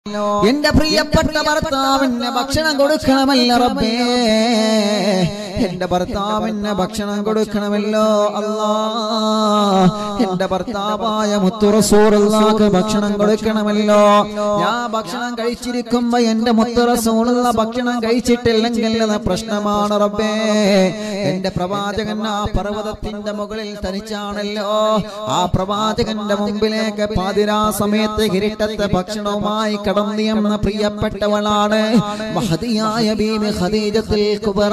എന്റെ പ്രിയപ്പെട്ട ഭർത്താവിന് ഭക്ഷണം കൊടുക്കണമല്ല റബ്ബേ എന്റെ ഭർത്താവിന് ഭക്ഷണം കൊടുക്കണമല്ലോ അല്ലാ എന്റെ ഭർത്താവായ മുത്തുറസൂറുള്ളാക്ക് ഭക്ഷണം കൊടുക്കണമല്ലോ ഞാൻ ഭക്ഷണം കഴിച്ചിരിക്കുമ്പോ എന്റെ മുത്തുറസൂറുള്ള ഭക്ഷണം കഴിച്ചിട്ടില്ലെങ്കിൽ അത് പ്രശ്നമാണ് റബ്ബേ എന്റെ പ്രവാചകൻ ആ പർവ്വതത്തിന്റെ മുകളിൽ തനിച്ചാണല്ലോ ആ പ്രവാചകന്റെ മുമ്പിലേക്ക് പാതിരാ സമയത്ത് കിരീട്ടത്തെ ഭക്ഷണവുമായി കടന്നു എന്ന പ്രിയപ്പെട്ടവളാണ് മഹതിയായ ബീബി ഖദീജത്തുൽ കുബറ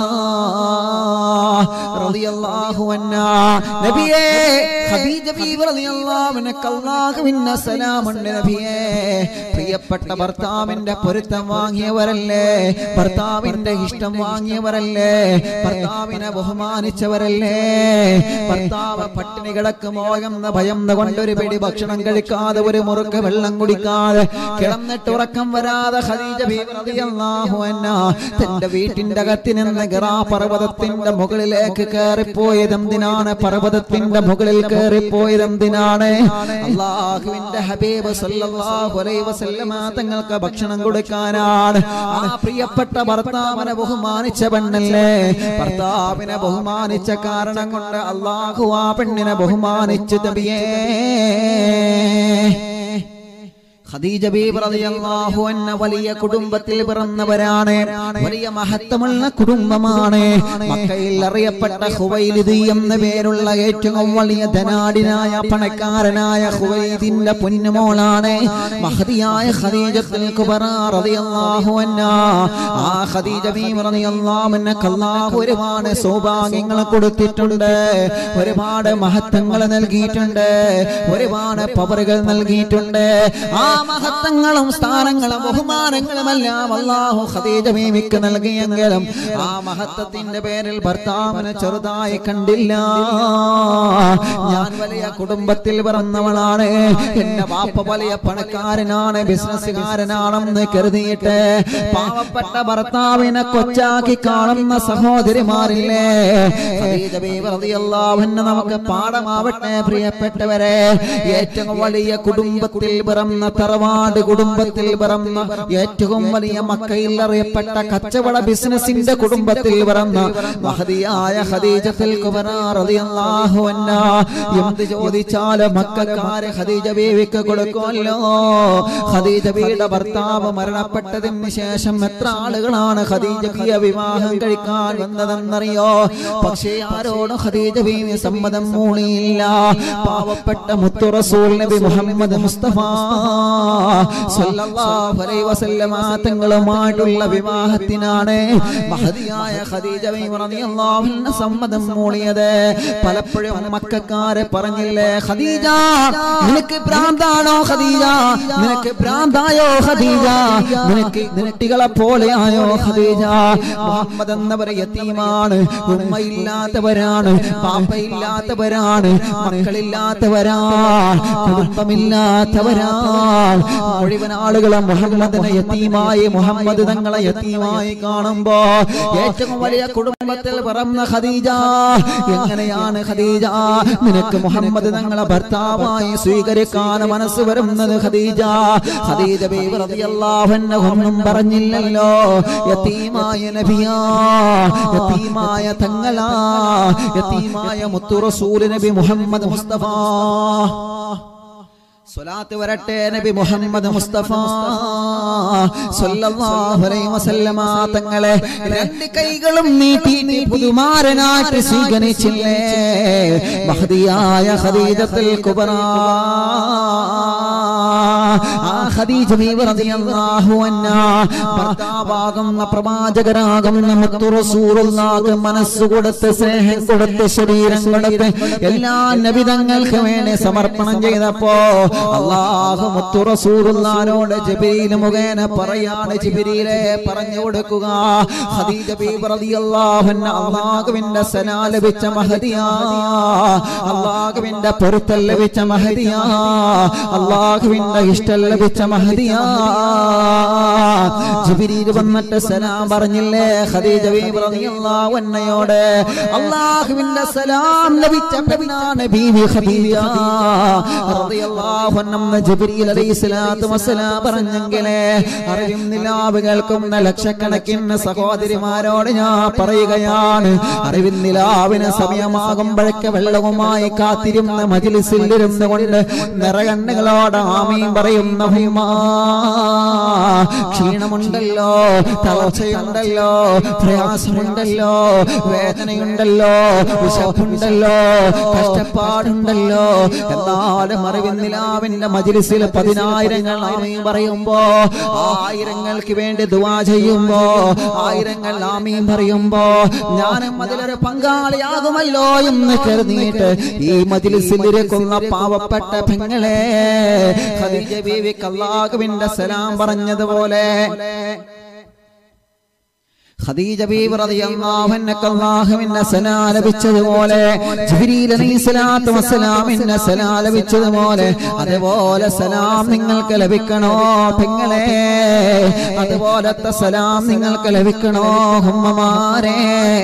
റളിയല്ലാഹു അൻഹാ നബിയേ ഖദീജ ബീബി റളിയല്ലാഹു അൻഹക്ക് അല്ലാഹുവിന്റെ സലാമുണ്ട് നബിയേ പ്രിയപ്പെട്ട ഭർത്താവിന്റെ പൊരുത്തം വാങ്ങിയവരല്ലേ ഭർത്താവിന്റെ ഇഷ്ടം വാങ്ങിയവരല്ലേ ഭർത്താവിനെ ബഹുമാനിച്ചവരല്ലേ ഭർത്താവ് പട്ടിണി കിടക്കുമോ എന്ന ഭയം കൊണ്ടൊരു പിടി ഭക്ഷണം കഴിക്കാതെ ഒരു മുറുക്ക് വെള്ളം കുടിക്കാതെ കിടന്നിട്ട് ഉറക്കം വരാതെ ഖദീജ ബീവി റളിയല്ലാഹു അൻഹാ തന്റെ വീട്ടിന്റെ അകത്ത് നിന്ന് ഗിറാ പർവ്വതത്തിന്റെ മുകളിലേക്ക് കയറിപ്പോയത് എന്തിനാണ് പർവ്വതത്തിന്റെ മുകളിൽ കയറിപ്പോയത് എന്തിനാണ് അള്ളാഹുവിന്റെ ഹബീബ് സല്ലല്ലാഹു അലൈഹി വസല്ലമ തങ്ങൾക്ക് ഭക്ഷണം കൊടുക്കാനാണ് ആ പ്രിയപ്പെട്ട ഭർത്താവിനെ ബഹുമാനിച്ച പെണ്ണല്ലേ ഭർത്താവിനെ ബഹുമാനിച്ച കാരണം കൊണ്ട് അള്ളാഹു ആ പെണ്ണിനെ ബഹുമാനിച്ചു തബിയേ ഖദീജ ബീബി റളിയല്ലാഹു അൻഹ വലിയ കുടുംബത്തിൽ പിറന്നവരാണ് വലിയ മഹത്വമുള്ള കുടുംബമാണ് മക്കയിൽ അറിയപ്പെട്ട ഹുവൈലിദ് എന്ന പേരുള്ള ഏറ്റവും വലിയ ധനാടിനായ പണക്കാരനായ ഹുവൈദിന്റെ പൊന്നുമോളാണ് മഹതിയായ ഖദീജത്തുൽ കുബറ റളിയല്ലാഹു അൻഹ ആ ഖദീജ ബീബി റളിയല്ലാഹു അൻഹക്ക് അല്ലാഹു ഒരുപാട് സൗഭാഗ്യങ്ങൾ കൊടുത്തിട്ടുണ്ട് ഒരുപാട് മഹത്വങ്ങൾ നൽകിയിട്ടുണ്ട് ഒരുപാട് പവറുകൾ നൽകിയിട്ടുണ്ട് ആ മഹത്വങ്ങളും സ്ഥാനങ്ങളും ബഹുമാനങ്ങളും എല്ലാം അള്ളാഹു ഖദീജ ബീവിക്ക് നൽകിയെങ്കിലും ആ മഹത്വത്തിന്റെ പേരിൽ ഭർത്താവിനെ ചെറുതായി കണ്ടില്ല ഞാൻ വലിയ കുടുംബത്തിൽ പിറന്നവളാണ് എന്റെ വാപ്പ വലിയ പണക്കാരനാണ് ബിസിനസ്സുകാരനാണെന്ന് കരുതിയിട്ട് പാവപ്പെട്ട ഭർത്താവിനെ കൊച്ചാക്കി കാണുന്ന സഹോദരിമാരില്ലേ ഖദീജ ബീവി റളിയല്ലാഹു അൻഹ നമുക്ക് പാഠമാവട്ടെ പ്രിയപ്പെട്ടവരെ ഏറ്റവും വലിയ കുടുംബത്തിൽ പിറന്ന തറവാട് കുടുംബത്തിൽ പിറന്ന ഏറ്റവും വലിയ മക്കയിൽ അറിയപ്പെട്ട കച്ചവട ബിസിനസിന്റെ കുടുംബത്തിൽ പിറന്ന മഹതിയായ ഖദീജത്തുൽ കുബറ റളിയല്ലാഹു അൻഹ എന്ത് ചോദിച്ചാലും മക്കക്കാരെ ഖദീജ ബീവിക്ക് കൊടുക്കുമല്ലോ ഖദീജ ബീവിയുടെ ഭർത്താവ് മരണപ്പെട്ടതിന് ശേഷം എത്ര ആളുകളാണ് ഖദീജയ്ക്ക് വിവാഹം കഴിക്കാൻ വന്നതെന്നറിയോ പക്ഷേ ആരോടും ഖദീജ ബീവി സമ്മതം മൂളിയില്ല പാവപ്പെട്ട മുത്തു റസൂൽ നബി മുഹമ്മദ് മുസ്തഫ സല്ലല്ലാഹു അലൈഹി വസല്ലമ തങ്ങളുമായിട്ടുള്ള വിവാഹത്തിനാണ് മഹതിയായ ഖദീജ ബീവി റളിയല്ലാഹു അൻഹ സമ്മതം മൂളിയത് പലപ്പോഴും മക്കക്കാരെ പറഞ്ഞില്ലേ ഖദീജ നിനക്ക് ഭ്രാന്താണോ ഖദീജ നിനക്ക് ഭ്രാന്തായോ ഖദീജ നിനക്ക് കുട്ടികളെ പോലെയായോ ഖദീജ മുഹമ്മദ് എന്നവർ യതീമാണ് ഉമ്മയില്ലാത്തവരാണ് പാപ്പയില്ലാത്തവരാണ് മക്കളില്ലാത്തവരാണ് കുടുംബമില്ലാത്തവരാണ് മുഴുവൻ ആളുകളും മുഹമ്മദിനെ യതീമായി മുഹമ്മദ് തങ്ങളെ യതീമായി കാണുമ്പോ ഏറ്റവും വലിയ കുടുംബത്തിൽ പിറന്ന ഖദീജ എങ്ങനെയാണ് ഖദീജ നിനക്ക് മുഹമ്മദ് തങ്ങളെ ഭർത്താവായി സ്വീകരിക്കാൻ മനസ്സ് വരുന്നത് ഖദീജ ഖദീജ ബീവി റളിയല്ലാഹു അൻഹ ഒന്നും പറഞ്ഞില്ലല്ലോ യതീമായ നബിയാ യതീമായ തങ്ങളാ യതീമായ മുത്തു റസൂൽ നബി മുഹമ്മദ് മുസ്തഫ സ്വലാത്ത് വരട്ടെ നബി മുഹമ്മദ് മുസ്തഫ സല്ലല്ലാഹു അലൈഹി വസല്ലമ തങ്ങളെ രണ്ട് കൈകളും നീട്ടി നീ പുതുമാരനായിട്ട് സ്വീകരിച്ചില്ലേ മഹദിയായ ഖദീജത്തുൽ കുബറ ആ ഖദീജ ബീവി റളിയല്ലാഹു അൻഹ ഭർത്താവാകുന്ന പ്രവാചകരാകുന്ന മുത്തു റസൂലുള്ളാഹ് മനസ്സ് കൊടുത്ത് സ്നേഹം കൊടുത്ത് ശരീരം കൊടുത്ത് എല്ലാ നബിതങ്ങൾക്ക് വേണ്ടി സമർപ്പണം ചെയ്തപ്പോ അള്ളാഹു മുത്തു റസൂലുള്ളാഹിനോട് ജിബ്രീൽ മുഖേന പറയാണ് ജിബ്രീലെ പറഞ്ഞു കൊടുക്കുക ഖദീജ ബീവി റളിയല്ലാഹു അൻഹ അള്ളാഹുവിന്റെ സലാ ലഭിച്ച മഹദിയാ അള്ളാഹുവിന്റെ പൊരുത്തൽ ലഭിച്ച മഹദിയാ അള്ളാഹുവിന്റെ ഇഷ്ടം ഇഷ്ടം ലഭിച്ച മഹദിയാ ജിബ്രീൽ വന്നിട്ട് സലാം പറഞ്ഞില്ലേ ഖദീജ ബീവി റളിയല്ലാഹു അൻഹയോട് അല്ലാഹുവിന്റെ സലാം ലഭിച്ച പെണ്ണാണ് ബീവി ഖദീജ റളിയല്ലാഹു അൻഹ ജിബ്രീൽ അലൈഹി സ്വലാത്തു വസ്സലാം പറഞ്ഞെങ്കിലേ അറിവും നിലാവ് കേൾക്കുന്ന ലക്ഷക്കണക്കിന് സഹോദരിമാരോട് ഞാൻ പറയുകയാണ് അറിവിൻ നിലാവിന് സമയമാകുമ്പോഴൊക്കെ വെള്ളവുമായി കാത്തിരുന്ന മജിലിസിൽ ഇരുന്നു കൊണ്ട് നിറകണ്ണുകളോട് ആമീൻ പറയുന്ന ഹുമാ ക്ഷീണമുണ്ടല്ലോ തളർച്ചയുണ്ടല്ലോ പ്രയാസമുണ്ടല്ലോ വേദനയുണ്ടല്ലോ വിശപ്പുണ്ടല്ലോ കഷ്ടപ്പാടുണ്ടല്ലോ എന്നാലും അറിവിൻ നിലാവിന്റെ മജിലിസിൽ പതിനായിരങ്ങൾ ആമീൻ പറയുമ്പോ ആയിരങ്ങൾക്ക് വേണ്ടി ദുവാ ചെയ്യുമ്പോ ആയിരങ്ങൾ ആമീൻ പറയുമ്പോ ഞാനും അതിലൊരു പങ്കാളിയാകുമല്ലോ എന്ന് കരുതിയിട്ട് ഈ മജിലിസിൽ ഇരിക്കുന്ന പാവപ്പെട്ട പെങ്ങളെ ഖദീജ ബീവിക്ക് അല്ലാഹുവിന്റെ സലാം പറഞ്ഞതുപോലെ ഖദീജ ബീവി റളിയല്ലാഹു അൻഹക്ക് അല്ലാഹുവിന്റെ സലാം ലഭിച്ചതുപോലെ ജിബ്രീൽ അലൈഹിസ്സലാത്തു വസ്സലാമിന്റെ സലാം ലഭിച്ചതുപോലെ അതുപോലെ സലാം നിങ്ങൾക്ക് ലഭിക്കണോ പെങ്ങളെ അതുപോലത്തെ സലാം നിങ്ങൾക്ക് ലഭിക്കണോ ഉമ്മമാരെ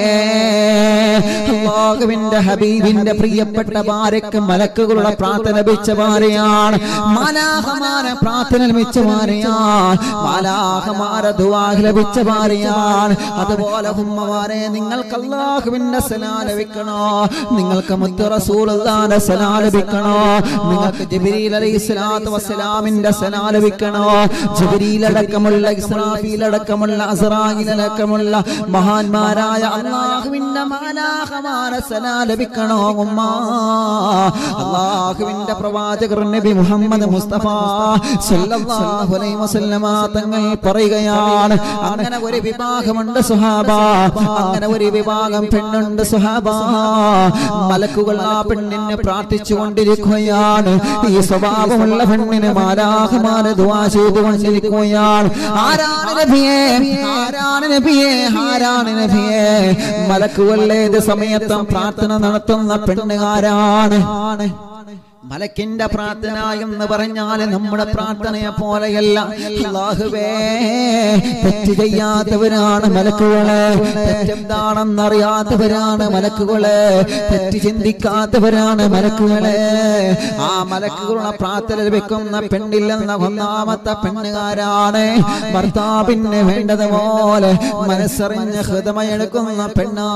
അല്ലാഹുവിന്റെ ഹബീബിന്റെ പ്രിയപ്പെട്ട ഭാര്യക്ക് മലക്കുകളുടെ പ്രാർത്ഥന ലഭിച്ച ഭാര്യയാണ് മാലാഹമാരെ പ്രാർത്ഥന ലഭിച്ച ഭാര്യയാണ് മാലാഹമാരെ ദുആഹ് ലഭിച്ച ഭാര്യയാണ് അതുപോലെ ഉമ്മമാരെ നിങ്ങൾക്ക് അല്ലാഹുവിന്റെ സലാം ലഭിക്കണോ നിങ്ങൾക്ക് മുത്ത് റസൂലുള്ളാഹിന്റെ സലാം ലഭിക്കണോ നിങ്ങൾക്ക് ജിബ്രീൽ അലൈഹി സ്വലാത്തു വസ്സലാമിന്റെ സലാം ലഭിക്കണോ ജിബ്രീൽ അടക്കമുള്ള ഇസ്രാഫീൽ അടക്കമുള്ള അസ്രായിൽ അടക്കമുള്ള മഹാന്മാരായ അല്ലാഹുവിന്റെ മാലാഹമാരെ സലാം ലഭിക്കണോ ഉമ്മ അല്ലാഹുവിന്റെ പ്രവാചകർ നബി മുഹമ്മദ് മുസ്തഫ സല്ലല്ലാഹു അലൈഹി വസല്ലമ തങ്ങൾ പറയുകയാണ് അങ്ങനെ ഒരു വിഭാഗമുണ്ട് സുഹാബ അങ്ങനെ ഒരു വിഭാഗം പെണ്ണുണ്ട് സുഹാബ മലക്കുകൾ ആ പെണ്ണിനെ പ്രാർത്ഥിച്ചു കൊണ്ടിരിക്കുകയാണ് ഈ സ്വഭാവമുള്ള പെണ്ണിന് മാലാഹമാല ദുആ ചെയ്തുകൊണ്ടിരിക്കുകയാണ് ആരാണ് നബിയെ ആരാണ് നബിയെ ആരാണ് നബിയെ മലക്കുകൾ ഏത് സമയത്തും പ്രാർത്ഥന നടത്തുന്ന പെണ്ണുകാരാണ് മലക്കിന്റെ പ്രാർത്ഥന എന്ന് പറഞ്ഞാൽ നമ്മുടെ പ്രാർത്ഥനയെ പോലെയല്ല അല്ലാഹുവേ തെറ്റ് ചെയ്യാത്തവരാണ് മലക്കുകള് തെറ്റെന്താണെന്നറിയാത്തവരാണ് മലക്കുകള് തെറ്റ് ചിന്തിക്കാത്തവരാണ് മലക്കുകള് ആ മലക്കുകളുടെ പ്രാർത്ഥന ലഭിക്കുന്ന പെണ്ണില്ലെന്ന ഒന്നാമത്തെ പെണ്ണുകാരാണ് ഭർത്താവിന് വേണ്ടതുപോലെ മനസ്സറിഞ്ഞ് ഹൃദമയെടുക്കുന്ന പെണ്ണാ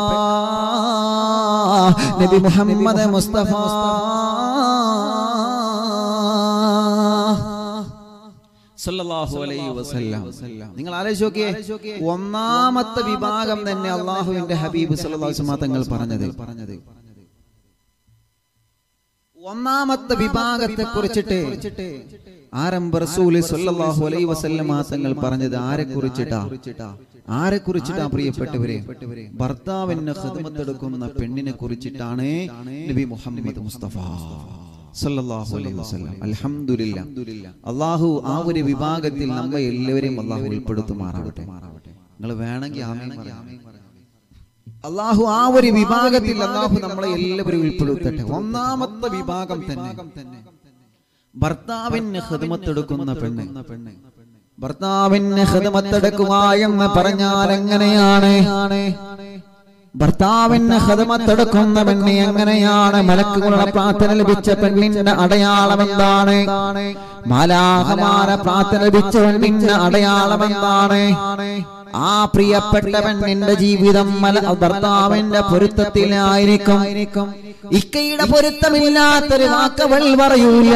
നബി മുഹമ്മദ് മുസ്തഫ സല്ലല്ലാഹു അലൈഹി വസല്ലം നിങ്ങൾ ആലോചിച്ച് നോക്കിയേ ഒന്നാമത്തെ വിഭാഗം തന്നെ അള്ളാഹുവിന്റെ ഹബീബ് സല്ലല്ലാഹു അലൈഹി വസല്ലം തങ്ങൾ പറഞ്ഞത് പറഞ്ഞത് ഒന്നാമത്തെ വിഭാഗത്തെ കുറിച്ചിട്ട് ആരംഭ റസൂല് സല്ലല്ലാഹു അലൈഹി വസല്ലം തങ്ങൾ പറഞ്ഞത് ആരെ കുറിച്ചിട്ടാ ആരെ കുറിച്ചിട്ടാ പ്രിയപ്പെട്ടവരെ ഭർത്താവിന് ഖിദ്മത്തെടുക്കുന്ന പെണ്ണിനെ കുറിച്ചിട്ടാണ് നബി മുഹമ്മദ് മുസ്തഫ സല്ലല്ലാഹു അലൈഹി വസല്ലം അൽഹംദുലില്ലാ അള്ളാഹു ആ ഒരു വിഭാഗത്തിൽ നമ്മെ എല്ലാവരെയും അള്ളാഹു ഉൾപ്പെടുത്തുമാറാവട്ടെ നിങ്ങൾ വേണമെങ്കിൽ ആമീൻ പറയാം അള്ളാഹു ആ ഒരു വിഭാഗത്തിൽ അള്ളാഹു നമ്മളെ എല്ലാവരും ഉൾപ്പെടുത്തട്ടെ ഒന്നാമത്തെ വിഭാഗം തന്നെ ഭർത്താവിന് ഹൃദമത്തെടുക്കുന്ന പെണ്ണ് ഭർത്താവിന് ഹൃദമത്തെടുക്കുക എന്ന് പറഞ്ഞാൽ എങ്ങനെയാണ് ഭർത്താവിന് ഹൃദമത്തെടുക്കുന്ന പെണ്ണി എങ്ങനെയാണ് മലക്കുകളുടെ പ്രാർത്ഥന ലഭിച്ച പെണ്ണിന്റെ അടയാളം എന്താണ് മാലാഹമാര പ്രാർത്ഥന ലഭിച്ച പെണ്ണിന്റെ അടയാളം എന്താണ് ആ പ്രിയപ്പെട്ട പെണ്ണിന്റെ ജീവിതം മല ഭർത്താവിന്റെ പൊരുത്തത്തിലായിരിക്കും ഇക്കയുടെ പൊരുത്തമില്ലാത്തൊരു വാക്കവൾ പറയൂല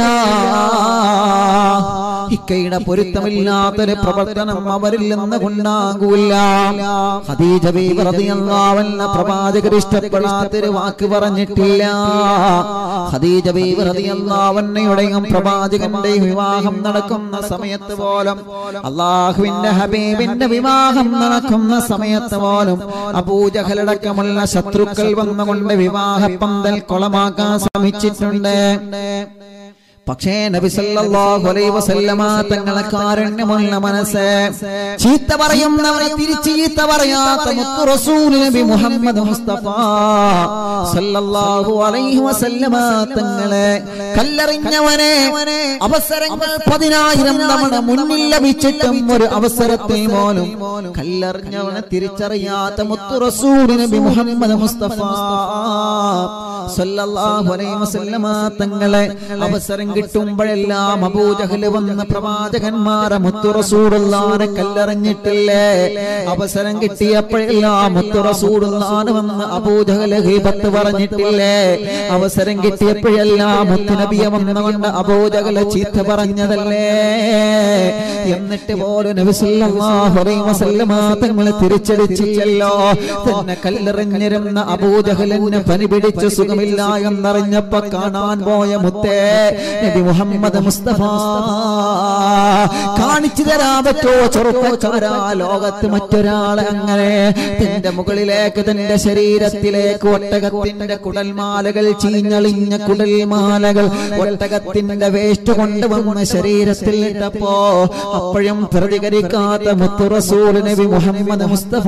ഇക്കയുടെ പൊരുത്തമില്ലാത്തൊരു പ്രവർത്തനം അവരിൽ നിന്ന് കൊണ്ടാകൂല ഖദീജ ബീവി റളിയല്ലാഹു അൻഹ പ്രവാചകർ ഇഷ്ടപ്പെടാത്തൊരു വാക്ക് പറഞ്ഞിട്ടില്ല ഖദീജ ബീവി റളിയല്ലാഹു അൻഹയുടെയും പ്രവാചകന്റെയും വിവാഹം നടക്കുന്ന സമയത്ത് പോലും അള്ളാഹുവിന്റെ ഹബീബിന്റെ വിവാഹം നടക്കുന്ന സമയത്ത് പോലും അബൂജഹലടക്കമുള്ള ശത്രുക്കൾ വന്നുകൊണ്ട് വിവാഹ പന്തൽ കൊളമാക്കാൻ ശ്രമിച്ചിട്ടുണ്ട് പക്ഷേ നബി സല്ലല്ലാഹു അലൈഹി വസല്ലമ തങ്ങളെ കാരുണ്യമുള്ള മനസ്സ് ചീത്ത പറയുന്നവരെ തിരിച്ച് ചീത്ത പറയാത്ത മുത്തു റസൂൽ നബി മുഹമ്മദ് മുസ്തഫ സല്ലല്ലാഹു അലൈഹി വസല്ലമ തങ്ങളെ കല്ലെറിഞ്ഞവനെ അവസരങ്ങൾ പതിനായിരം തവണ മുന്നിൽ ലഭിച്ചിട്ടും ഒരു അവസരത്തിൽ പോലും കല്ലെറിഞ്ഞവനെ തിരിച്ചറിയാത്ത മുത്തു റസൂൽ നബി മുഹമ്മദ് മുസ്തഫ സല്ലല്ലാഹു അലൈഹി വസല്ലമ തങ്ങളെ അവസരം കിട്ടുമ്പോഴെല്ലാം അബൂജഹല് വന്ന പ്രവാചകന്മാരെ മുത്തു റസൂലുള്ളാനെ കല്ലെറിഞ്ഞിട്ടില്ലേ അവസരം കിട്ടിയപ്പോഴെല്ലാം മുത്തു റസൂലുള്ളാനെ വന്ന് അബൂജഹല് ഗീബത്ത് പറഞ്ഞിട്ടില്ലേ അവസരം കിട്ടിയപ്പോഴെല്ലാം മുത്തുനബിയെ വന്നുകൊണ്ട് അബൂജഹല് ചീത്ത പറഞ്ഞതല്ലേ എന്നിട്ട് പോലും നബി സല്ലല്ലാഹു അലൈഹി വസല്ലമ തങ്ങളെ തിരിച്ചടിച്ചില്ലല്ലോ തന്നെ കല്ലെറിഞ്ഞിരുന്ന അബൂജഹലിന് പനി പിടിച്ച് സുഖമില്ല എന്നറിഞ്ഞപ്പോ കാണാൻ പോയ മുത്തേ നബി മുഹമ്മദ് മുസ്തഫ കാണിച്ചു തരാൻ പറ്റോ ചെറുപ്പക്കാരാ ലോകത്ത് മറ്റൊരാളെ അങ്ങനെ തന്റെ മുകളിലേക്ക് തന്റെ ശരീരത്തിലേക്ക് ഒട്ടകത്തിന്റെ കുടൽമാലകൾ ചീഞ്ഞളിഞ്ഞ കുടൽമാലകൾ ഒട്ടകത്തിന്റെ വേസ്റ്റ് കൊണ്ടുവന്ന് ശരീരത്തിൽ ഇട്ടപ്പോ അപ്പോഴും പ്രതികരിക്കാത്ത മുത്തു റസൂൽ നബി മുഹമ്മദ് മുസ്തഫ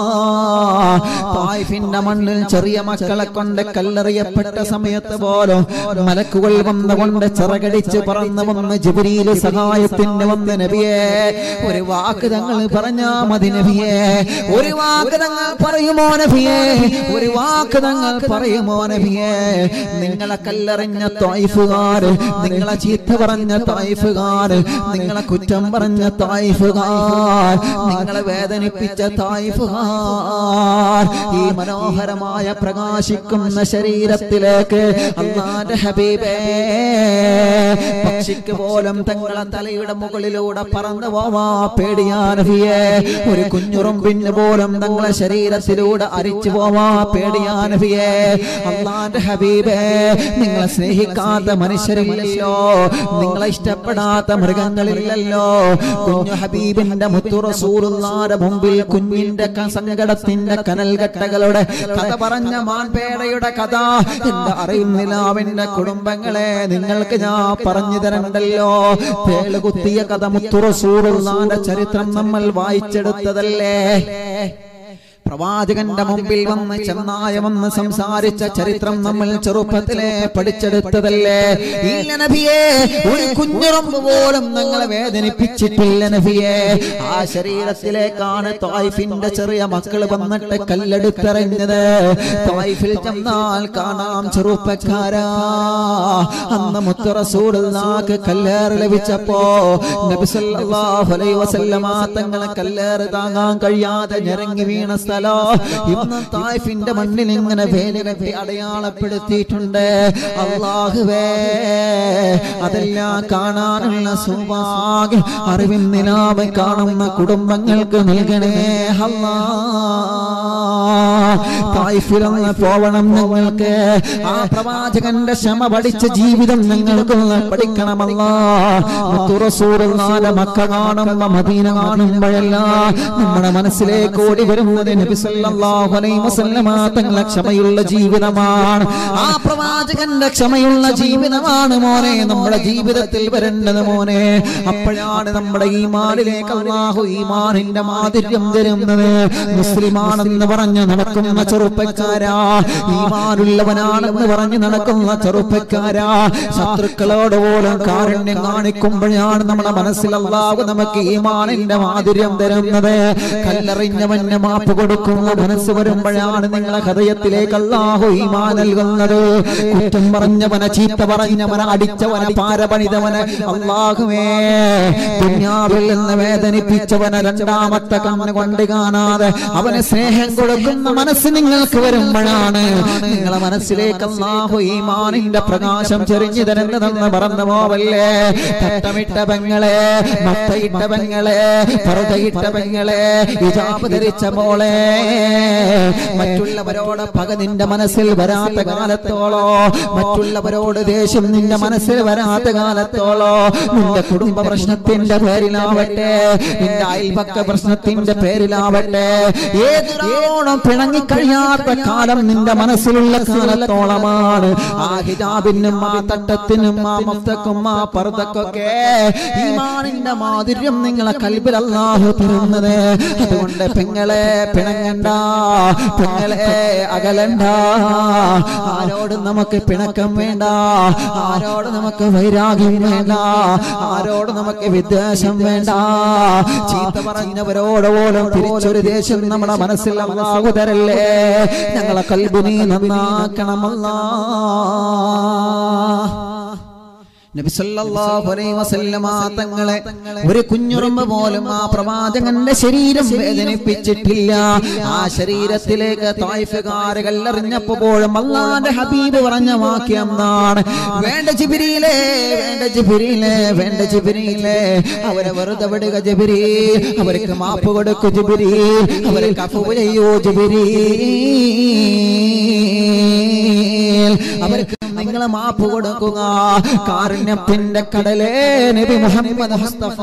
തായിഫിന്റെ മണ്ണിൽ ചെറിയ മക്കളെ കൊണ്ട് കല്ലെറിയപ്പെട്ട സമയത്ത് പോലും മലക്കുകൾ വന്നുകൊണ്ട് ചിറകടിച്ച് പറന്നു വന്ന് ജിബിരിയില് സഹായത്തിന് വന്ന് നബിയെ ഒരു വാക്ക് തങ്ങൾ പറഞ്ഞാ മതി നബിയെ ഒരു വാക്ക് തങ്ങൾ പറയുമോ നബിയെ ഒരു വാക്ക് തങ്ങൾ പറയുമോ നബിയെ നിങ്ങളെ കല്ലെറിഞ്ഞ തായിഫുകാര് നിങ്ങളെ ചീത്ത പറഞ്ഞ തായിഫുകാര് നിങ്ങളെ കുറ്റം പറഞ്ഞ തായിഫുകാർ നിങ്ങളെ വേദനിപ്പിച്ച തായിഫുകാർ ഈ മനോഹരമായ പ്രകാശിക്കുന്ന ശരീരത്തിലേക്ക് അള്ളാന്റെ ഹബീബേ പക്ഷിക്ക് പോലും തങ്ങളെ തലയുടെ മുകളിലൂടെ പറന്നു പോവാ പേടിയാനഹിയെ ഒരു കുഞ്ഞുറുമ്പിന് പോലും തങ്ങളെ ശരീരത്തിലൂടെ അരിച്ചു പോവാ പേടിയാനഹിയെ അള്ളാന്റെ ഹബീബേ നിങ്ങളെ സ്നേഹിക്കാത്ത മനുഷ്യരില്ലല്ലോ നിങ്ങളെ ഇഷ്ടപ്പെടാത്ത മൃഗങ്ങളില്ലല്ലോ കുഞ്ഞു ഹബീബിന്റെ മുത്തു റസൂലുള്ളാന്റെ മുമ്പിൽ കുഞ്ഞിന്റെ ക- സങ്കടത്തിന്റെ കനൽകട്ടകളുടെ കഥ പറഞ്ഞ മാൻപേടയുടെ കഥ എന്റെ അറിയുന്നില്ലാവിന്റെ കുടുംബങ്ങളെ നിങ്ങൾക്ക് ഞാൻ പറഞ്ഞു തരണ്ടല്ലോ തേളുകുത്തിയ കഥ മുത്തു റസൂലുള്ളാന്റെ ചരിത്രം നമ്മൾ വായിച്ചെടുത്തതല്ലേ പ്രവാചകന്റെ മുമ്പിൽ വന്ന് ചെന്നായ വന്ന് സംസാരിച്ച ചരിത്രം നമ്മൾ ചെറുപ്പത്തിലെ പഠിച്ചെടുത്തതല്ലേ ഇല്ല നബിയെ ഒരു കുഞ്ഞുറമ്പ് പോലും ഞങ്ങളെ വേദനിപ്പിച്ചിട്ടില്ല നബിയെ ആ ശരീരത്തിലേക്കാണ് തായ്ഫിന്റെ ചെറിയ മക്കൾ വന്നിട്ട് കല്ലെടുത്തെറിഞ്ഞത് തായ്ഫിൽ ചെന്നാൽ കാണാം ചെറുപ്പക്കാരാ അന്ന് മുത്തറസൂടുന്നാക്ക് കല്ലേറ് ലഭിച്ചപ്പോ നബി സല്ലല്ലാഹു അലൈഹി വസല്ലമ തങ്ങളെ കല്ലേറ് താങ്ങാൻ കഴിയാതെ ഞെരങ്ങി വീണ സ്ഥലം ഇന്ന് തായ്ഫിന്റെ മണ്ണിൽ ഇങ്ങനെ വേലി കെട്ടി അടയാളപ്പെടുത്തിയിട്ടുണ്ട് അള്ളാഹുവേ അതെല്ലാം കാണാനുള്ള സൗഭാഗ്യം അറിവിൻ നിലാവ് കാണുന്ന കുടുംബങ്ങൾക്ക് നൽകണേ അല്ലാ തായ്ഫിലൊന്ന് പോവണം നിങ്ങൾക്ക് ആ പ്രവാചകന്റെ ക്ഷമ പഠിച്ച ജീവിതം നിങ്ങൾക്കൊന്ന് പഠിക്കണമല്ല റസൂറുള്ളാന്റെ മക്ക കാണുമ്പോ മദീന കാണുമ്പോഴെല്ലാം നമ്മുടെ മനസ്സിലേക്ക് ഓടി വരുന്നത് നബി സല്ലല്ലാഹു അലൈഹി വസല്ലമ തങ്ങളെ ക്ഷമയുള്ള ജീവിതമാണ് ആ പ്രവാചകന്റെ ക്ഷമയുള്ള ജീവിതമാണ് മോനെ നമ്മുടെ ജീവിതത്തിൽ വരേണ്ടത് മോനെ അപ്പോഴാണ് നമ്മുടെ ഈമാനിലേക്ക് അള്ളാഹു ഈമാനിന്റെ മാധുര്യം തരുന്നത് മുസ്ലിമാണെന്ന് പറഞ്ഞ് നടക്കുന്ന ചെറുപ്പക്കാരാ ഈമാനുള്ളവനാണെന്ന് പറഞ്ഞ് നടക്കുന്ന ചെറുപ്പക്കാരാ ശത്രുക്കളോട് പോലും കാരുണ്യം കാണിക്കുമ്പോഴാണ് നമ്മുടെ മനസ്സിൽ അള്ളാഹു നമുക്ക് ഈമാനിന്റെ മാധുര്യം തരുന്നത് കല്ലെറിഞ്ഞവന് മാപ്പ് കൊടുക്കുന്ന മനസ്സ് വരുമ്പോഴാണ് നിങ്ങളെ ഹൃദയത്തിലേക്ക് അള്ളാഹു ഈമാൻ നൽകുന്നത് കുറ്റം പറഞ്ഞവനെ ചീത്ത പറഞ്ഞവനെ അടിച്ചവനെ പാരപണിതവനെ അള്ളാഹുവേ ദുന്യാവിൽ നിന്ന് വേദനിപ്പിച്ചവനെ രണ്ടാമത്തെ കണ്ണ് കൊണ്ട് കാണാതെ അവന് സ്നേഹം കൊടുക്കുന്ന മനസ്സ് നിങ്ങൾക്ക് വരുമ്പോഴാണ് നിങ്ങളെ മനസ്സിലേക്ക് അള്ളാഹു ഈമാനിന്റെ പ്രകാശം ചെറിഞ്ഞു തരുന്നതെന്ന് മറന്നു പോവല്ലേ തട്ടമിട്ട പെങ്ങളെ മത്തയിട്ട പെങ്ങളെ പറതയിട്ട പെങ്ങളെ ഹിജാബ് ധരിച്ച മോളെ മറ്റുള്ളവരോട് പക നിന്റെ മനസ്സിൽ വരാത്ത കാലത്തോളോ മറ്റുള്ളവരോട് ദേഷ്യം നിന്റെ മനസ്സിൽ വരാത്ത കാലത്തോളോ നിന്റെ കുടുംബ പ്രശ്നത്തിന്റെ പേരിലാവട്ടെ നിന്റെ അയൽപക്ക പ്രശ്നത്തിന്റെ പേരിലാവട്ടെ ഏതൊരാളോടും പിണങ്ങി പിണങ്ങിക്കഴിയാത്ത കാലം നിന്റെ മനസ്സിലുള്ള കാലത്തോളമാണ് ആ ഹിജാബിനും ആ തട്ടത്തിനും ആ മഫ്തക്കും ആ പർദ്ദക്കൊക്കെ ഈമാനിന്റെ മാധുര്യം നിങ്ങളെ കൽബിൽ അല്ലാഹു തരുന്നത് അതുകൊണ്ട് പെങ്ങളെ പിണങ്ങണ്ട പെങ്ങളെ അകലണ്ട ആരോടും നമുക്ക് പിണക്കം വേണ്ട ആരോട് നമുക്ക് വൈരാഗ്യം വേണ്ട ആരോട് നമുക്ക് വിദ്വേഷം വേണ്ട ചീത്ത പറഞ്ഞവരോട് പോലും തിരിച്ചൊരു ദേഷ്യം നമ്മുടെ മനസ്സിൽ അല്ലാഹു തരല്ലേ ഞങ്ങളെ കൽബിനെ നന്നാക്കണമല്ല നബി സല്ലല്ലാഹു അലൈഹി വസല്ലമ തങ്ങളെ ഒരു കുഞ്ഞുറുമ്പ് പോലും ആ പ്രവാചകന്റെ ശരീരം വേദനിപ്പിച്ചിട്ടില്ല ആ ശരീരത്തിലേക്ക് തായ്ഫുകാരുകൾ എറിഞ്ഞപ്പോഴും അള്ളാന്റെ ഹബീബ് പറഞ്ഞ വാക്യം എന്താണ് വേണ്ട ജിബിരിയിലേ വേണ്ട ജിബിരിയിലേ വേണ്ട ജിബിരിയിലേ അവരെ വെറുതെ വിടുക ജിബിരി അവർക്ക് മാപ്പ് കൊടുക്കു ജിബിരി അവരെ കഫു ചെയ്യൂ ജിബിരി അവർക്ക് നിങ്ങളെ മാപ്പ് കൊടുക്കുക കാരുണ്യത്തിന്റെ കടലേ നബി മുഹമ്മദ് മുസ്തഫ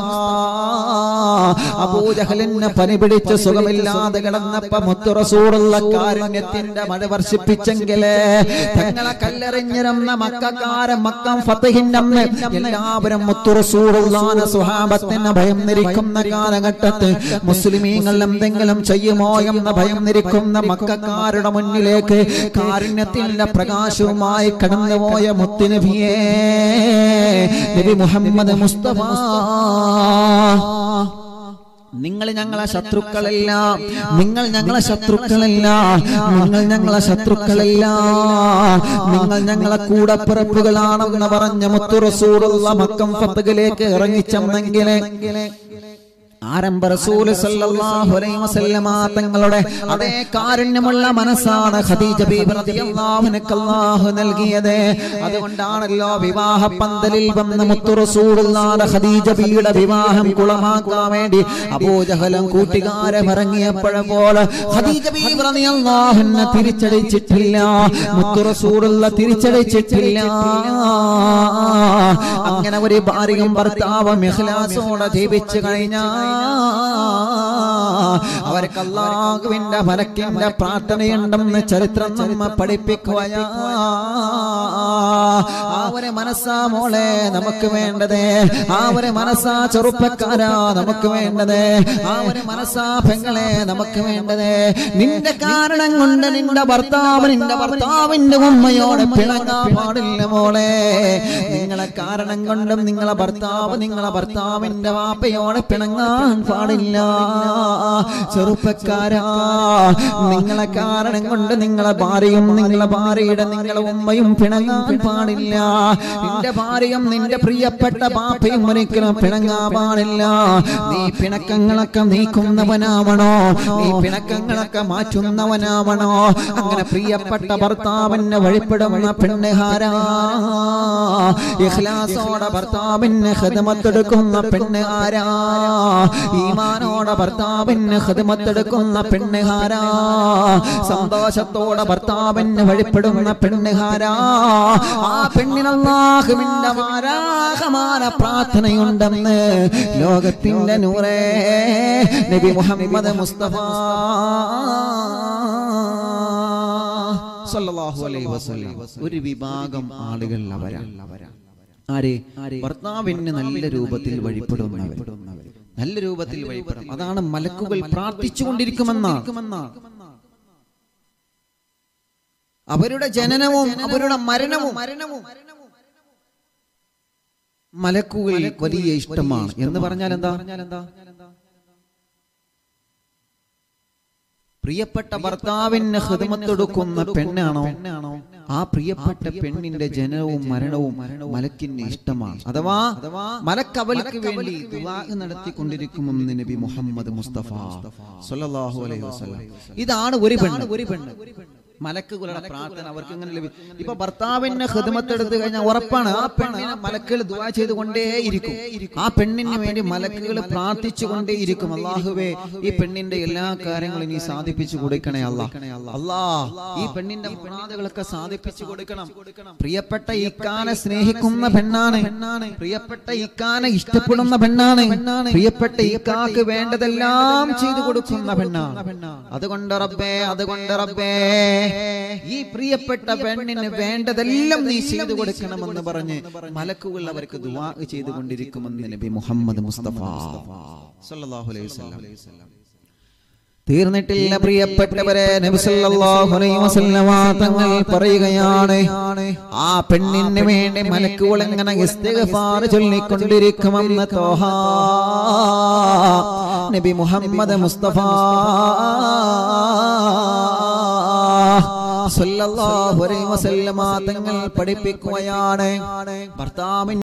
അബൂജഹലിനെ പനി പിടിച്ച് സുഖമില്ലാതെ കിടന്നപ്പോ മുത്തു റസൂറുള്ള കാരുണ്യത്തിന്റെ മഴ വർഷിപ്പിച്ചെങ്കില് തങ്ങളെ കല്ലെറിഞ്ഞിരുന്ന മക്കാരൻ മക്കം ഫത്തഹിന്റെ അന്ന് എല്ലാവരും മുത്തു റസൂറുള്ള സുഹാബത്തിന് ഭയം നിരിക്കുന്ന കാലഘട്ടത്ത് മുസ്ലിമീങ്ങൾ എന്തെങ്കിലും ചെയ്യുമോ എന്ന ഭയം നിരിക്കുന്ന മക്കാരുടെ മുന്നിലേക്ക് കാരുണ്യത്തിന്റെ പ്രകാശവുമായി കടന്നുപോയ മുത്തുനബിയേ നബി മുഹമ്മദ് മുസ്തഫ നിങ്ങൾ ഞങ്ങളെ ശത്രുക്കളല്ല നിങ്ങൾ ഞങ്ങളെ ശത്രുക്കളല്ല നിങ്ങൾ ഞങ്ങളെ ശത്രുക്കളല്ല നിങ്ങൾ ഞങ്ങളെ കൂടപ്പിറപ്പുകളാണെന്ന് പറഞ്ഞ മുത്തു റസൂലുള്ള മക്കം ഫത്തകിലേക്ക് ഇറങ്ങിച്ചെന്നെങ്കിലേ ആരംഭ റസൂൽ സല്ലല്ലാഹു അലൈഹി വസല്ലമ തങ്ങളുടെ അതേ കാരുണ്യമുള്ള മനസ്സാണ് ഖദീജ ബീബി റളിയല്ലാഹു അൻഹ അല്ലാഹു നൽകിയത് അതുകൊണ്ടാണല്ലോ വിവാഹ പന്തലിൽ വന്ന മുത്തു റസൂലുള്ളാഹി ഖദീജ ബീയുടെ വിവാഹം കുളമാക്കാൻ വേണ്ടി അബൂജഹലും കൂട്ടുകാരും ഇറങ്ങിയപ്പോഴപ്പോൾ ഖദീജ ബീബി റളിയല്ലാഹു അൻഹ തിരിച്ചടിച്ചിട്ടില്ല മുത്തു റസൂലുള്ള തിരിച്ചടിച്ചിട്ടില്ല അങ്ങനെ ഒരു ഭാര്യയും ഭർത്താവും ഇഖ്ലാസോടെ ജീവിച്ചു കഴിഞ്ഞാൽ അവർക്ക് അള്ളാഹുവിന്റെ മലക്കിന്റെ പ്രാർത്ഥനയുണ്ടെന്ന് ചരിത്രം നമ്മ പഠിപ്പിക്കുകയാ ആ ഒരു മനസ്സാ മോളെ നമുക്ക് വേണ്ടത് ആ ഒരു മനസ്സാ ചെറുപ്പക്കാരാ നമുക്ക് വേണ്ടത് ആ ഒരു മനസ്സാ പെങ്ങളെ നമുക്ക് വേണ്ടത് നിന്റെ കാരണം കൊണ്ട് നിന്റെ ഭർത്താവ് നിന്റെ ഭർത്താവിന്റെ ഉമ്മയോട് പിണങ്ങാൻ പാടില്ല മോളെ നിങ്ങളെ കാരണം കൊണ്ടും നിങ്ങളെ ഭർത്താവ് നിങ്ങളെ ഭർത്താവിന്റെ വാപ്പയോട് പിണങ്ങാൻ പാടില്ല ചെറുപ്പക്കാരാ നിങ്ങളെ കാരണം കൊണ്ട് നിങ്ങളെ ഭാര്യയും നിങ്ങളെ ഭാര്യയുടെ നിങ്ങളെ ഉമ്മയും പിണങ്ങാൻ പാടില്ല നിന്റെ ഭാര്യയും നിന്റെ പ്രിയപ്പെട്ട ബാപ്പയും ഒരിക്കലും പിണങ്ങാൻ പാടില്ല നീ പിണക്കങ്ങളൊക്കെ നീക്കുന്നവനാവണോ നീ പിണക്കങ്ങളൊക്കെ മാറ്റുന്നവനാവണോ അങ്ങനെ പ്രിയപ്പെട്ട ഭർത്താവിനെ വഴിപ്പെടുന്ന പെണ്ണുഹാരാ ഇഖ്ലാസോടെ ഭർത്താവിന് ഹിദമത്തെടുക്കുന്ന പെണ്ണുഹാരാ ഈമാനോടെ ഭർത്താവിന് ഹിദമത്തെടുക്കുന്ന പെണ്ണുഹാരാ സന്തോഷത്തോടെ ഭർത്താവിന് വഴിപ്പെടുന്ന പെണ്ണുഹാരാ ആ പെണ്ണിനല്ലാഹുവിന്റെ മാരാഹമാന പ്രാർത്ഥനയുണ്ടെന്ന് ലോകത്തിന്റെ നൂറേ നബി മുഹമ്മദ് മുസ്തഫ സല്ലല്ലാഹു അലൈഹി വസല്ലം ഒരു വിഭാഗം ആളുകൾ അവരാ ആരെ ഭർത്താവിന് നല്ല രൂപത്തിൽ വഴിപ്പെടുന്നവർ നല്ല രൂപത്തിൽ വഴിപ്പെടും അതാണ് മലക്കുകൾ പ്രാർത്ഥിച്ചുകൊണ്ടിരിക്കുമെന്നാണ് അവരുടെ ജനനവും അവരുടെ മരണവും മരണവും മലക്കുകൾ വലിയ ഇഷ്ടമാണ് എന്ന് പറഞ്ഞാൽ എന്താ പ്രിയപ്പെട്ട ഭർത്താവിന് ഹൃദമത്തൊടുക്കുന്ന പെണ്ണാണോ ആ പ്രിയപ്പെട്ട പെണ്ണിന്റെ ജനനവും മരണവും മലക്കിന് ഇഷ്ടമാണ് അഥവാ മലക്ക് അവൾക്ക് വേണ്ടി ദുആ നടത്തിക്കൊണ്ടിരിക്കുമെന്ന് നബി മുഹമ്മദ് മുസ്തഫ സല്ലല്ലാഹു അലൈഹി വസല്ലം ഇതാണ് ഒരു പെണ്ണ് ഒരു പെണ്ണ് മലക്കുകളുടെ പ്രാർത്ഥന അവർക്ക് ഇങ്ങനെ ലഭിക്കും ഇപ്പൊ ഭർത്താവിന്റെ ഹിദമത്ത് എടുത്തു കഴിഞ്ഞാൽ ഉറപ്പാണ് ആ പെണ്ണിനെ മലക്കുകൾ ദുആ ചെയ്തുകൊണ്ടേയിരിക്കും ആ പെണ്ണിന് വേണ്ടി മലക്കുകൾ പ്രാർത്ഥിച്ചുകൊണ്ടേയിരിക്കും അള്ളാഹുവേ ഈ പെണ്ണിന്റെ എല്ലാ കാര്യങ്ങളും നീ സാധിപ്പിച്ചു കൊടുക്കണേ അല്ലാ അല്ലാ ഈ പെണ്ണിന്റെ മുറാദുകളൊക്കെ സാധിപ്പിച്ചു കൊടുക്കണം പ്രിയപ്പെട്ട ഇക്കാനെ സ്നേഹിക്കുന്ന പെണ്ണാണ് പ്രിയപ്പെട്ട ഇക്കാനെ ഇഷ്ടപ്പെടുന്ന പെണ്ണാണ് പ്രിയപ്പെട്ട ഇക്കാക്ക് വേണ്ടതെല്ലാം ചെയ്തു കൊടുക്കുന്ന പെണ്ണാണ് അതുകൊണ്ട് റബ്ബേ അതുകൊണ്ട് റബ്ബേ ഈ പ്രിയപ്പെട്ട പെണ്ണിന് വേണ്ടതെല്ലാം നീ ചെയ്തു കൊടുക്കണമെന്ന് പറഞ്ഞ് മലക്കുകൾ അവർക്ക് ദുവാ ചെയ്തുകൊണ്ടിരിക്കുമെന്ന് നബി മുഹമ്മദ് മുസ്തഫ സല്ലല്ലാഹു അലൈഹി വസല്ലം തീർന്നിട്ടില്ല പ്രിയപ്പെട്ടവരെ നബി സല്ലല്ലാഹു അലൈഹി വസല്ലമ തങ്ങൾ പറയുകയാണ് ആ പെണ്ണിന് വേണ്ടി മലക്കുകൾ എങ്ങനെ ഇസ്തിഗ്ഫാർ ചൊല്ലിക്കൊണ്ടിരിക്കുമെന്ന് തോഹ നബി മുഹമ്മദ് മുസ്തഫ സല്ലല്ലാഹു അലൈഹി വസല്ലമ തങ്ങൾ പഠിപ്പിക്കുകയാണ് ഭർത്താവിൻ